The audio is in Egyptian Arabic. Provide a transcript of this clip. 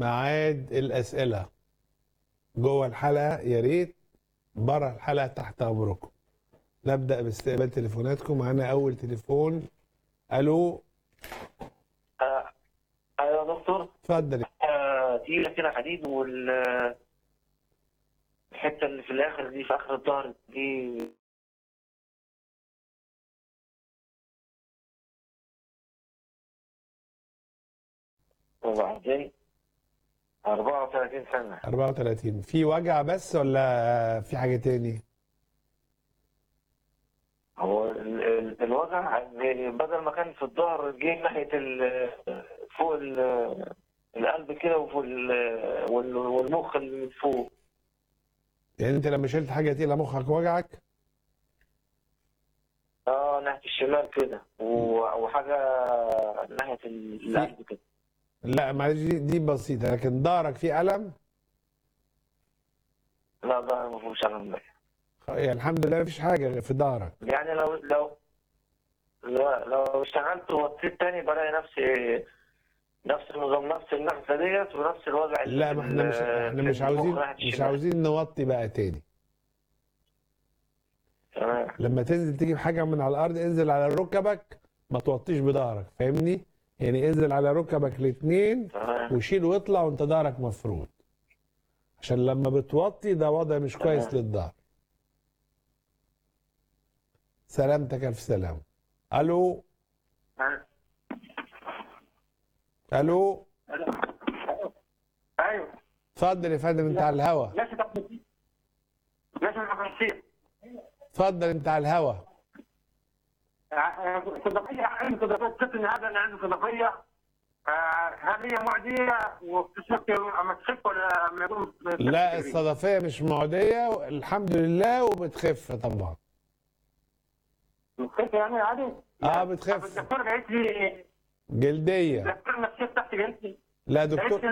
ميعاد الأسئلة جوه الحلقة يا ريت بره الحلقة تحت أمركم نبدأ باستقبال تليفوناتكم معانا أول تليفون ألو آه، ايوه يا دكتور اتفضل آه، تقيلة كده حديد وال الحتة اللي في الآخر دي في آخر الظهر دي وبعدين 34 سنة 34 في وجع بس ولا في حاجة تاني؟ هو ال- ال- الوجع بدل ما كان في الظهر جه ناحية ال- فوق ال- القلب كده وفوق ال- وال- والمخ اللي من فوق يعني أنت لما شلت حاجة تقيلة مخك وجعك؟ اه ناحية الشمال كده و- وحاجة ناحية ال- القلب كده لا معلش دي, دي بسيطة لكن ظهرك فيه ألم؟ لا ده ما فيهوش ألم ده يعني الحمد لله مفيش حاجة في ظهرك يعني لو لو لو, لو اشتغلت ووطيت تاني بلاقي نفسي نفس النظام نفس النفسة ديت ونفس الوجع اللي لا في ما احنا مش ال- احنا في مش المخ عاوزين ناحية مش الشمال. عاوزين نوطي بقى تاني تمام لما تنزل تجيب حاجة من على الأرض انزل على ركبك ما توطيش بظهرك فاهمني؟ يعني انزل على ركبك الاتنين تمام وشيل واطلع وانت ظهرك مفروض عشان لما بتوطي ده وضع مش كويس تمام. للظهر سلامتك الف سلام الو الو ايوه اتفضل يا فندم انت على الهوا ليش تقصد ليش تقصد اتفضل انت على الهوا صدقية عندي صدقية قلت ان هذا اللي عنده صدقية آه، هل هي معدية وبتشك اما تخف ولا لما يكون لا الصدفية مش معدية الحمد لله وبتخف طبعا بتخف يعني عادي؟ اه بتخف الدكتور قالت لي جلدية الدكتور نفسي تحت قالت لي لا قالت دكتور لي